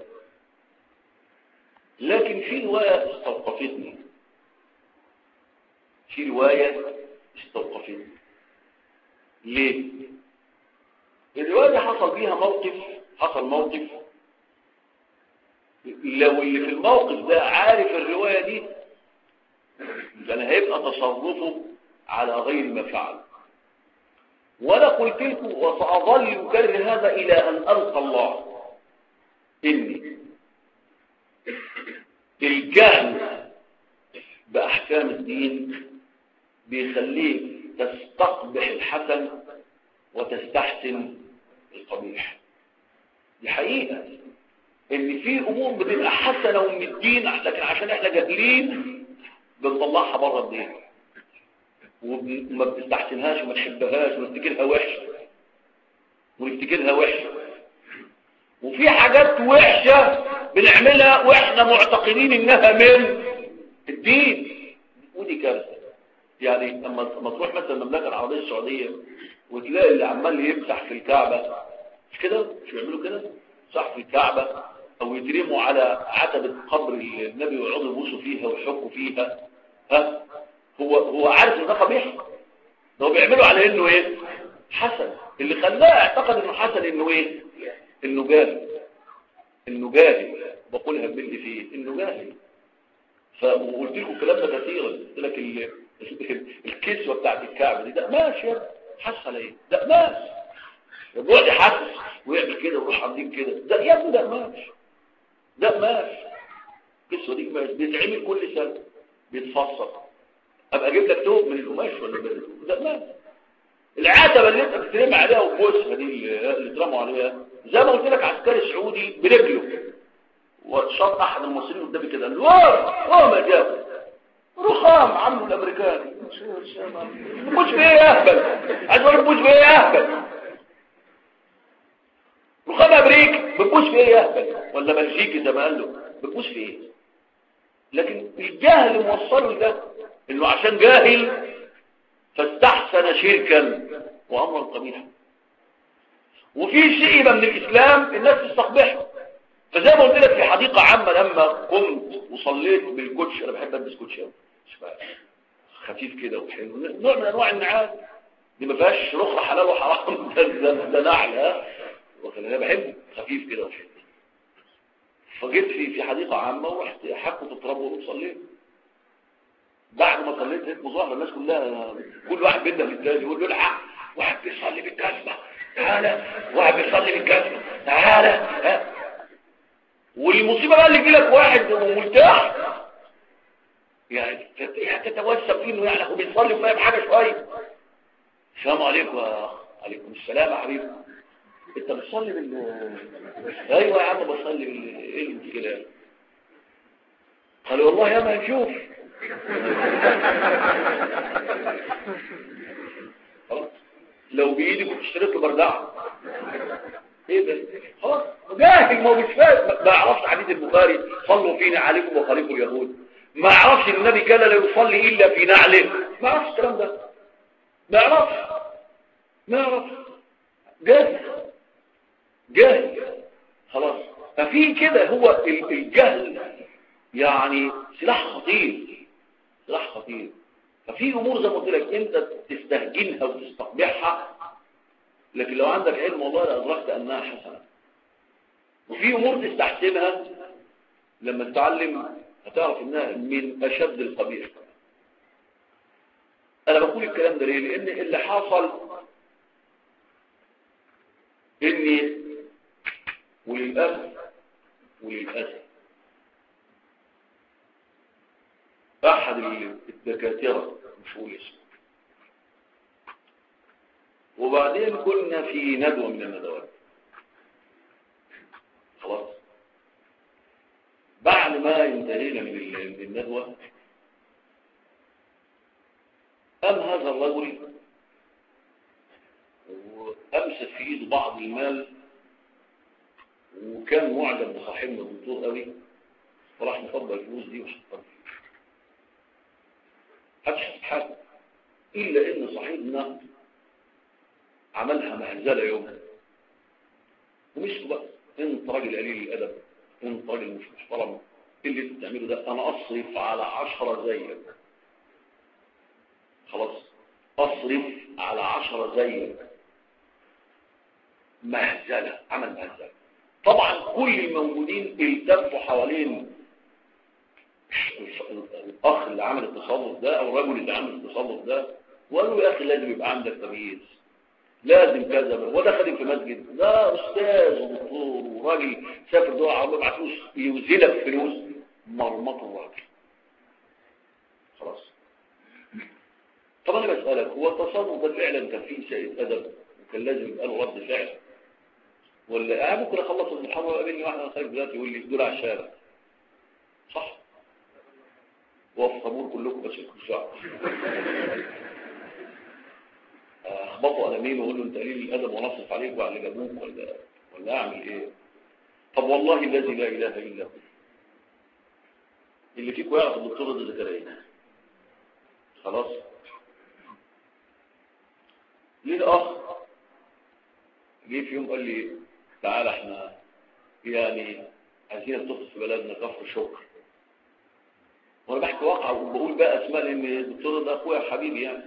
لكن في رواية استوقفتني في رواية استوقفتني ليه؟ الرواية دي حصل فيها موقف حصل موقف لو اللي في الموقف ده عارف الرواية دي كان هيبقى تصرفه على غير ما فعل وانا قلت لكم وسأظل يكرر هذا إلى أن ألقى الله إني الجهل بأحكام الدين بيخليك تستقبح الحسن وتستحسن القبيح دي حقيقة ان في امور بتبقى حسنة من الدين لكن عشان احنا جاهلين بنطلعها بره الدين وما بنستحسنهاش وما نحبهاش ونفتكرها وحشة ونفتكرها وحشة وفي حاجات وحشة بنعملها واحنا معتقدين انها من الدين ودي كارثة يعني لما تروح مثلا المملكة العربية السعودية وتلاقي اللي عمال يمسح في الكعبة مش كده مش بيعملوا كده صح في الكعبة او يترموا على عتبة قبر النبي ويقعدوا يبوسوا فيها ويحكوا فيها ها هو هو عارف ان ده قبيح هو بيعملوا على انه ايه حسن اللي خلاه اعتقد انه حسن انه ايه انه جاهل انه جاهل بقولها باللي فيه انه جاهل فقلت لكم الكلام ده كثيرا قلت لك الكسوه بتاعت الكعبه دي ده ماشي يا حس على ايه ده ماشي يقعد يحس ويعمل كده ويروح عاملين كده ده يا ابني ده ماشي ده ماشي القصه دي ماشي بيتعمل كل سنه بيتفصل ابقى اجيب لك توب من القماش ولا ده ماشي العتبه اللي انت بترمي عليها وبوسها دي اللي اترموا عليها زي ما قلت لك عسكري سعودي برجله وشاط احد المصريين قدامي كده قال له اه ما جاب رخام عمه الامريكاني بوش بايه يا اهبل عايز اقول بوش بايه يا اهبل رخام امريكي بتبوش في ايه يا اهبل ولا بلجيكي زي ما قال له بتبوش في ايه لكن الجهل موصله لده انه عشان جاهل فاستحسن شركا وامرا قبيحا وفي شيء يبقى من الاسلام الناس تستقبحه فزي ما قلت لك في حديقه عامه لما قمت وصليت بالكوتش انا بحب البس كوتش قوي خفيف كده وحلو نوع من انواع النعال دي ما فيهاش رخرة حلال وحرام ده, ده, ده نعل ها انا بحبه خفيف كده وحلو فجيت في في حديقه عامه ورحت حكوا في التراب وصليت بعد ما صليت لقيت مظاهره الناس كلها كل واحد بينا للتاني يقول له الحق واحد بيصلي بالجزمه تعالى واحد بيصلي بالجزمه تعالى ها والمصيبة بقى اللي يجي لك واحد مرتاح يعني تتوسم فيه انه يعني هو بيصلي وفاهم حاجة شوية السلام عليكم عليكم السلام يا حبيبي انت بتصلي بال ايوه يا عم بصلي بال ايه المشكله قال والله يا ما نشوف خلاص لو بايدي كنت اشتريت له بردعه ايه ده خلاص جاهل ما هو مش فاهم ما يعرفش حديث البخاري صلوا فينا عليكم وخليكم اليهود ما يعرفش النبي كان لا يصلي الا في نعله ما يعرفش الكلام ده ما يعرفش ما يعرفش جاهل جاهل خلاص ففي كده هو الجهل يعني سلاح خطير سلاح خطير ففي امور زي ما قلت لك انت تستهجنها وتستقبحها لكن لو عندك علم والله لادركت انها حسنه وفي امور تستحسنها لما تتعلم هتعرف انها من اشد القبيح انا بقول الكلام ده ليه لان اللي حصل اني وللاسف وللاسف احد الدكاتره مش هقول اسمه وبعدين كنا في ندوه من الندوات خلاص بعد ما انتهينا من الندوه قام هذا الرجل وامسك في ايده بعض المال وكان معجب بصاحبنا الدكتور قوي فراح مفضل الفلوس دي وحطها محدش حاجه الا ان صاحبنا عملها مهزله يوم ومش بقى انت راجل قليل الادب انت راجل مش محترم ايه اللي انت بتعمله ده انا اصرف على عشرة زيك خلاص اصرف على عشرة زيك مهزله عمل مهزله طبعا كل الموجودين التفوا حوالين الاخ اللي عمل التصرف ده او الرجل اللي عمل التصرف ده وقالوا له يا اخي لازم يبقى عندك تمييز لازم كذا وده خادم في مسجد ده استاذ ودكتور وراجل سافر دول عربيه معاه فلوس يوزلك فلوس مرمطه الراجل خلاص طب انا بسالك هو التصرف ده فعلا كان فيه سيء ادب وكان لازم يبقى له رد فعل ولا انا ممكن اخلص المحاضره قابلني واحد خارج دلوقتي يقول لي دول على الشارع صح وقف طابور كلكم بس كل شعب اخبطوا قلمين واقول له انت قليل الادب ونصف عليك وعلى اللي جابوك ولا ولا اعمل ايه طب والله الذي لا اله الا هو اللي فيكم يعرف الدكتور ده زكريا خلاص ليه اخ جه في يوم قال لي تعالى احنا يعني عايزين نتصل في بلدنا كفر شكر وانا بحكي واقع وبقول بقى اسماء لان الدكتور ده اخويا حبيبي يعني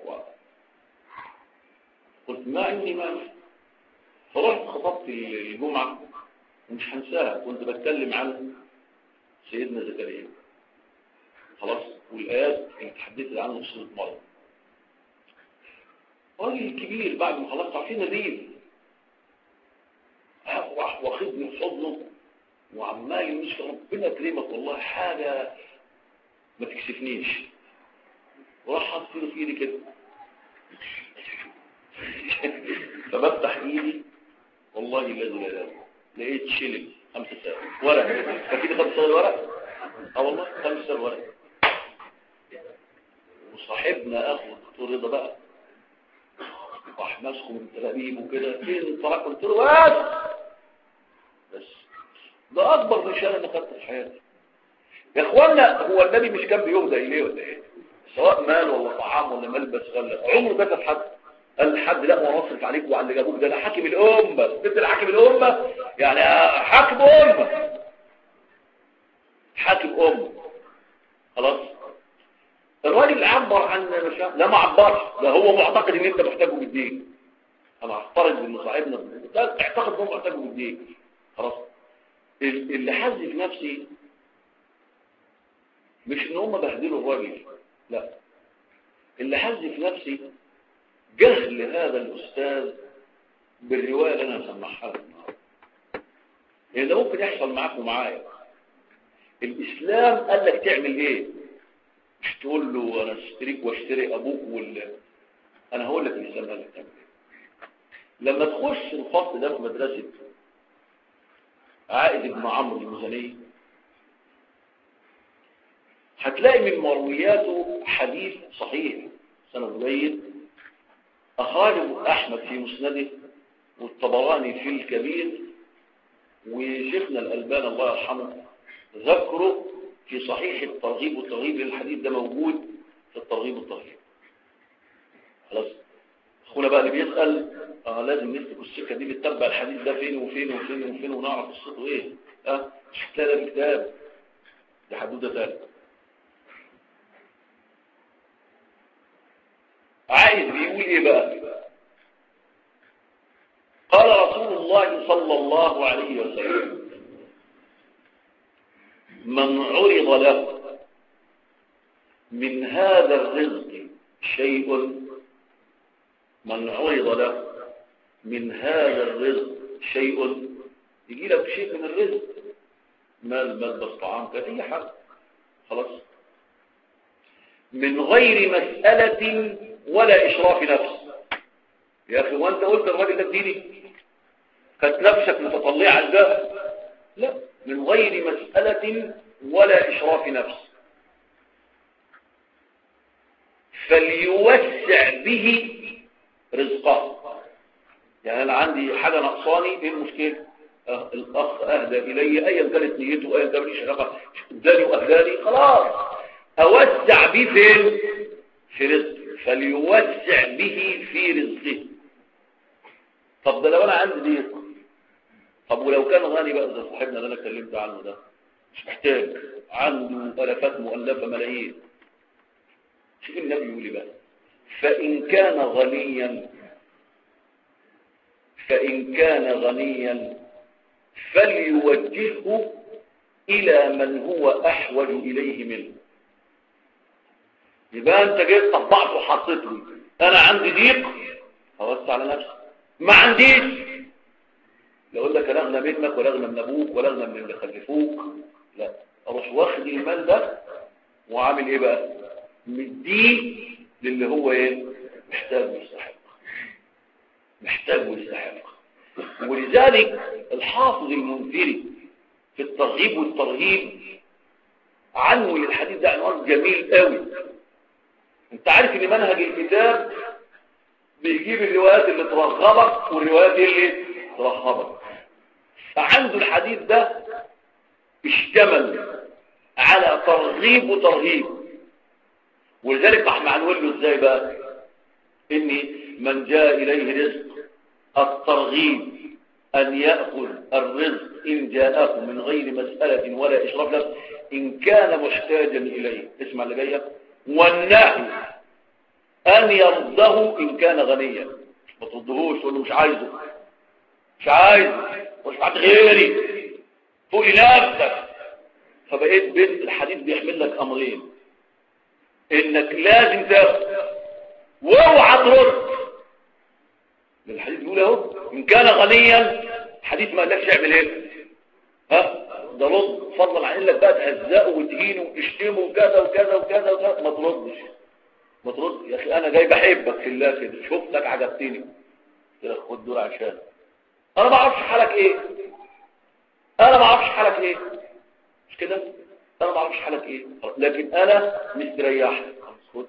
قلت ما عندي مانع فرحت خطبت الجمعة ومش هنساها كنت بتكلم عن سيدنا زكريا خلاص والآيات اللي تحدثت عنه في سورة مريم راجل كبير بعد ما خلصت عارفين نبيل راح واخدني في حضنه وعمال يمشي ربنا كريمك والله حاجة ما تكسفنيش وراح حاطط ايده في ايدي كده فبفتح ايدي والله الذي لا اله لقيت شيلن خمسة سنة ورق فاكيد خمسة سنة ورق اه والله خمسة سنة ورق وصاحبنا اخو الدكتور رضا بقى راح ماسكه من تلابيب وكده فين طلع قلت له بس بس ده اكبر نشانه انا خدته في حياتي يا اخوانا هو النبي مش كان بيهدى اليه ولا ايه سواء مال ولا طعام ولا ملبس ولا عمره كتب حد قال لحد لا هو نصرف عليك وعلى اللي جابوك ده انا حاكم الامه انت اللي حاكم الامه يعني حاكم امه حاكم امه خلاص الراجل اللي عبر عن مشا... لا ما عبرش ده هو معتقد ان انت محتاجه بالدين انا اعترض ان صاحبنا اعتقد ان هو محتاجه بالدين خلاص اللي حز في نفسي مش ان هم بهدلوا الراجل لا اللي حز في نفسي جهل هذا الأستاذ بالرواية اللي أنا سمعها النهارده يعني ده ممكن يحصل معاك ومعايا الاسلام قال لك تعمل ايه مش تقول له انا اشتريك واشتري ابوك وال انا هقول لك الاسلام قال لك تعمل ايه لما تخش الفصل ده في مدرسه عائد بن عمرو المزني هتلاقي من مروياته حديث صحيح سند جيد أخرجه أحمد في مسنده والطبراني في الكبير وشيخنا الألبان الله يرحمه ذكره في صحيح الترغيب والترغيب للحديث ده موجود في الترغيب والترغيب خلاص اخونا بقى اللي بيسأل اه لازم نسلك السكة دي بتتبع الحديث ده فين وفين وفين وفين ونعرف قصته ايه اه مش هتلاقي ده الكتاب دي حدودة تانية عايز بيقول ايه بقى قال رسول الله صلى الله عليه وسلم من عرض له من هذا الرزق شيء من عرض له من هذا الرزق شيء يجي لك شيء من الرزق مال ملبس طعام اي حاجه خلاص من غير مسألة ولا إشراف نفس يا أخي وأنت قلت الراجل ده اديني كانت نفسك متطلعة ده لا من غير مسألة ولا إشراف نفس فليوسع به رزقه يعني أنا عندي حاجة نقصاني ايه المشكلة أه الأخ أهدى إلي أيا كانت نيته أيا كانت ليش علاقة اداني وأهداني خلاص أوسع به فين في رزق فليوسع به في رزقه طب ده لو أنا عندي ضيق طب ولو كان غني بقى زي صاحبنا اللي أنا اتكلمت عنه ده مش محتاج عنده ألفات مؤلفة ملايين شوف النبي يقول بقى فإن كان غنيا فإن كان غنيا فليوجهه إلى من هو أحوج إليه منه يبقى أنت جيت طبعت وحطيت لي أنا عندي ضيق هوسع على نفسي ما عنديش لا أقول لك أنا أغنى منك ولا أغنى من أبوك ولا أغنى من اللي خلفوك لا أروح واخد المال ده وعامل إيه بقى مديه للي هو إيه محتاج ويستحق محتاج ويستحق ولذلك الحافظ المنذري في الترغيب والترهيب عنه للحديث ده عنوان جميل قوي انت عارف ان منهج الكتاب بيجيب الروايات اللي ترغبك والروايات اللي ترهبك فعنده الحديث ده اشتمل على ترغيب وترهيب ولذلك احنا هنقول له ازاي بقى ان من جاء اليه رزق الترغيب أن يأخذ الرزق إن جاءه من غير مسألة ولا إشراف له إن كان محتاجا إليه اسمع اللي جايه والنهي أن يرده إن كان غنيا ما تردهوش تقول له مش عايزه مش عايزه مش بعد غيري فوق نفسك فبقيت بيت الحديث بيحمل لك أمرين إنك لازم تاخد واوعى ترد الحديث بيقول اهو ان كان غنيا حديث ما قالكش اعمل ايه ها ده رد فضل عن لك بقى تهزقه وتهينه وتشتمه وكذا وكذا وكذا وكذا ما تردش ما ترد يا اخي انا جاي بحبك في الله كده شفتك عجبتني قلت لك خد دول عشان انا ما اعرفش حالك ايه انا ما اعرفش حالك ايه مش كده انا ما اعرفش حالك ايه لكن انا مستريح خد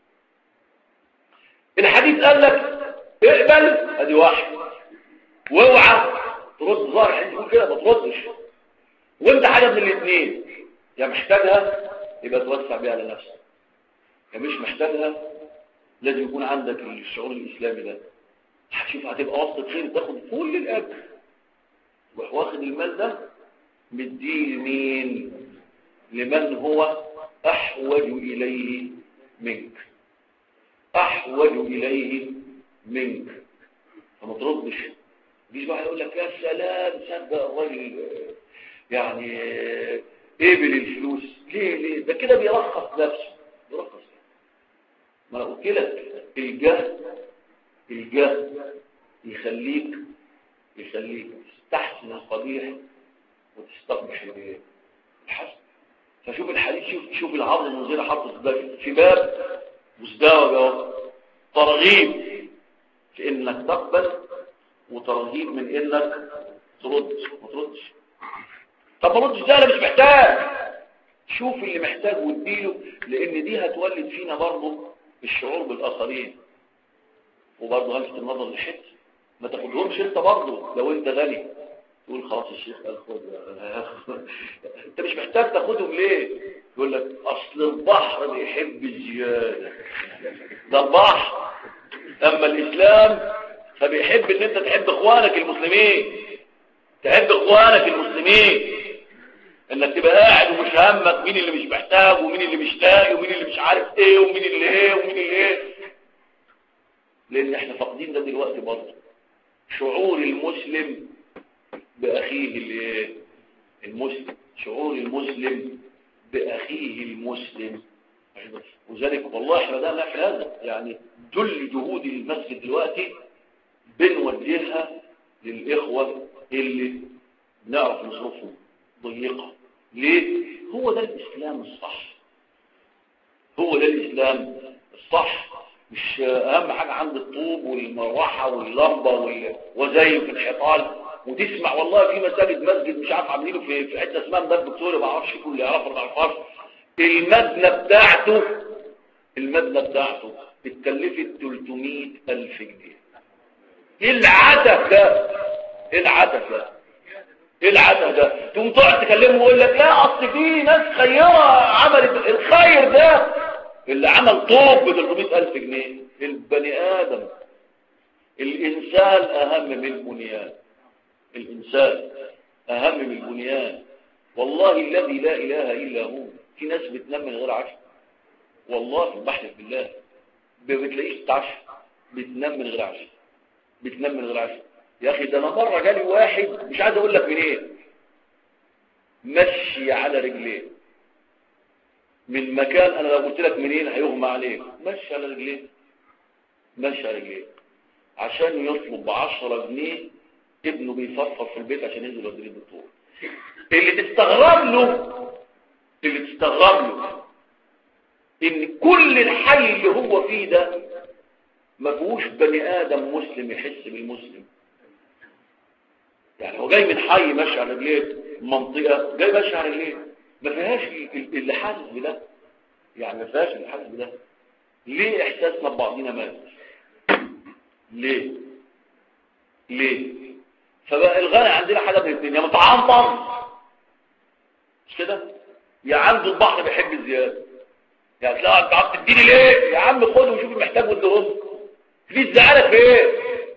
الحديث قال لك اقبل ادي واحد واوعى ترد ظاهر حد يقول كده ما تردش وانت حاجه من الاثنين يا محتاجها يبقى توسع بيها على نفسك يا مش محتاجها لازم يكون عندك الشعور الاسلامي ده هتشوف هتبقى وسط خير تاخد كل الاجر روح واخد المال ده مديه لمين لمن هو احوج اليه منك احوج اليه منك فما تردش مفيش واحد يقول لك يا سلام صدق الراجل يعني قبل الفلوس ليه ليه ده كده بيرخص نفسه بيرخص ما انا قلت لك الجهل الجهل يخليك يخليك تستحسن القبيح وتستقبح الايه الحسن فشوف الحديث شوف شوف العرض المنزله حطه في في باب مزدوج اهو ترغيب في انك تقبل وترغيب من انك ترد ما تردش طب ما ردش ده انا مش محتاج شوف اللي محتاج واديله لان دي هتولد فينا برضه الشعور بالاخرين وبرضه هلفت النظر للحته ما تاخدهمش انت برضه لو انت غني تقول خلاص الشيخ قال خد انت مش محتاج تاخدهم ليه يقول لك اصل البحر بيحب الزياده ده البحر اما الاسلام فبيحب ان انت تحب اخوانك المسلمين تحب اخوانك المسلمين انك تبقى قاعد ومش همك مين اللي مش محتاج ومين اللي مش لاقي ومين اللي مش عارف ايه ومين اللي ايه ومين اللي ايه لان احنا فاقدين ده دلوقتي برضه شعور المسلم باخيه الايه المسلم شعور المسلم باخيه المسلم وذلك والله احنا بدأنا في هذا يعني كل جهود المسجد دلوقتي بنوجهها للإخوة اللي نعرف نصرفهم ضيقة ليه؟ هو ده الإسلام الصح هو ده الإسلام الصح مش أهم حاجة عند الطوب والمروحة واللمبة وزي في الحيطان وتسمع والله في مساجد مسجد مش عارف عاملينه في في حته اسمها مدرب دكتور ما اعرفش كل يعرفه ما يعرفهاش المبنى بتاعته المبنى بتاعته اتكلفت 300 ألف جنيه ايه العته ده ايه العته ده ايه العته ده تقوم تقعد تكلمه ويقول لك لا اصل في ناس خيره عملت الخير ده اللي عمل طوب ب 300 ألف جنيه البني آدم الإنسان أهم من البنيان الإنسان أهم من البنيان والله الذي لا إله إلا هو في ناس بتنام من غير عشاء والله بحلف بالله ما بتلاقيش تعشى بتنام من غير عشاء بتنام من غير عشاء يا أخي ده أنا مرة جالي واحد مش عايز أقول لك منين إيه مشي على رجليه من مكان أنا لو قلت لك منين هيغمى عليك مشي على رجليه مشي على رجليه عشان يطلب ب 10 جنيه ابنه بيفرفر في البيت عشان ينزل يوديه للدكتور اللي تستغرب له اللي تستغرب له ان كل الحي اللي هو فيه ده ما فيهوش بني ادم مسلم يحس بالمسلم يعني هو جاي من حي ماشي على رجليه منطقه جاي ماشي على رجليه ما فيهاش اللي حاسس بده يعني ما فيهاش اللي حاسس بده ليه احساسنا ببعضنا مات ليه ليه فبقى الغنى عندنا حاجه من الاثنين يا متعنطن مش كده يا عنده البحر بيحب الزياده يا تلاقي انت عم تديني ليه يا عم خده وشوف المحتاج واديه في الزعاله في ايه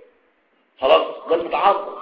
خلاص ده المتعنطن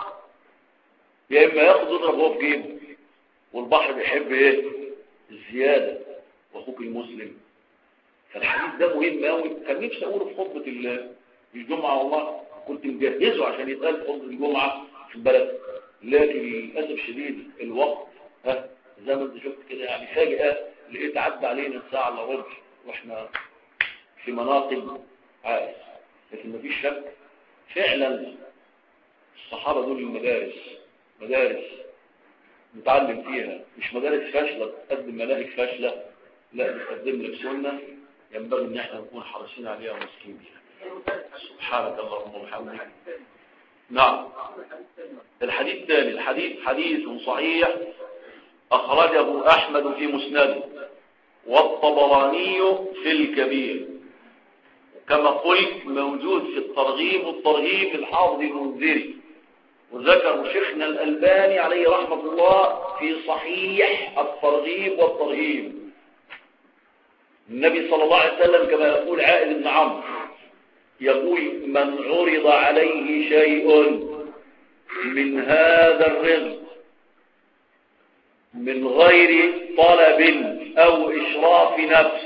يا اما ياخد يضرب هو في جيبه والبحر بيحب ايه الزياده واخوك المسلم فالحديث ده مهم قوي كان نفسي اقوله في خطبه الجمعه والله كنت مجهزه عشان يتقال في خطبه الجمعه في البلد لكن للاسف الشديد الوقت ها زي ما انت شفت كده يعني فجاه لقيت عدى علينا ساعه الا ربع واحنا في مناطق عائس لكن مفيش شك فعلا الصحابه دول المدارس مدارس نتعلم فيها مش مدارس فاشله تقدم مناهج فاشله لا بتقدم لك سنه ينبغي ان احنا نكون حريصين عليها ومسكين بيها سبحانك اللهم وبحمدك نعم الحديث الثاني الحديث حديث صحيح أخرجه أحمد في مسنده والطبراني في الكبير كما قلت موجود في الترغيب والترهيب الحافظ المنذري وذكر شيخنا الألباني عليه رحمة الله في صحيح الترغيب والترهيب النبي صلى الله عليه وسلم كما يقول عائد بن عمرو يقول من عرض عليه شيء من هذا الرزق من غير طلب أو إشراف نفس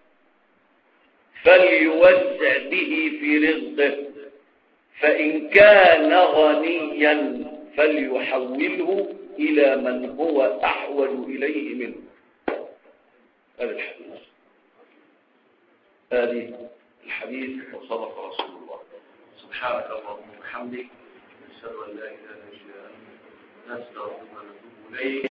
فليوسع به في رزقه فإن كان غنيا فليحوله إلى من هو أحوج إليه منه هذا الحديث هذه الحديث وصدق رسول الله سبحانك اللهم وبحمدك نشهد ان لا اله الا انت نستغفرك ونتوب إليك